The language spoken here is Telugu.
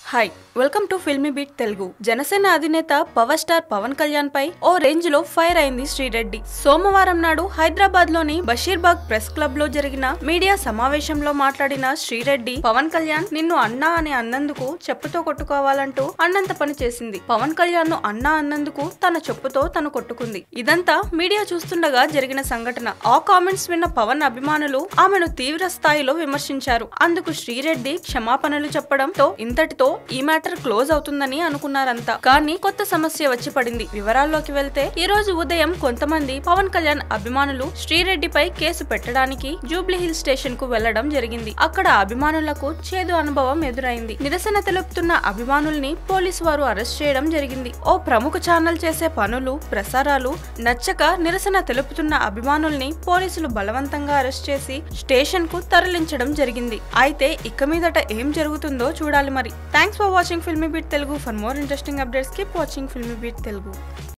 hi welcome to filmy beat Telugu Janasena అధినేత పవర్ స్టార్ పవన్ కళ్యాణ్ పై ఓ రేంజ్ లో ఫైర్ అయింది శ్రీరెడ్డి సోమవారం నాడు హైదరాబాద్ లోని బషీర్బాగ్ ప్రెస్ క్లబ్ లో జరిగిన మీడియా సమావేశంలో మాట్లాడిన శ్రీరెడ్డి పవన్ కళ్యాణ్ నిన్ను అన్నా అని అన్నందుకు చెప్పుతో కొట్టుకోవాలంటూ అన్నంత పని చేసింది పవన్ కళ్యాణ్ ను అన్నా అన్నందుకు తన చెప్పుతో తను కొట్టుకుంది ఇదంతా మీడియా చూస్తుండగా జరిగిన సంఘటన ఆ కామెంట్స్ విన్న పవన్ అభిమానులు ఆమెను తీవ్ర స్థాయిలో విమర్శించారు అందుకు శ్రీరెడ్డి క్షమాపణలు చెప్పడంతో ఇంతటితో ఈ మ్యాటర్ క్లోజ్ అవుతుందని అనుకున్నారంతా కానీ కొత్త సమస్య వచ్చి పడింది వివరాల్లోకి వెళ్తే ఈ రోజు ఉదయం కొంతమంది పవన్ కళ్యాణ్ అభిమానులు శ్రీరెడ్డిపై కేసు పెట్టడానికి జూబ్లీ హిల్ స్టేషన్ కు వెళ్లడం జరిగింది అక్కడ అభిమానులకు చేదు అనుభవం ఎదురైంది నిరసన తెలుపుతున్న అభిమానుల్ని పోలీసు వారు అరెస్ట్ చేయడం జరిగింది ఓ ప్రముఖ ఛానల్ చేసే పనులు ప్రసారాలు నచ్చక నిరసన తెలుపుతున్న అభిమానుల్ని పోలీసులు బలవంతంగా అరెస్ట్ చేసి స్టేషన్ కు తరలించడం జరిగింది అయితే ఇక మీదట ఏం జరుగుతుందో చూడాలి మరి thanks for watching Filmi beat Telugu for more interesting updates keep watching Filmi beat Telugu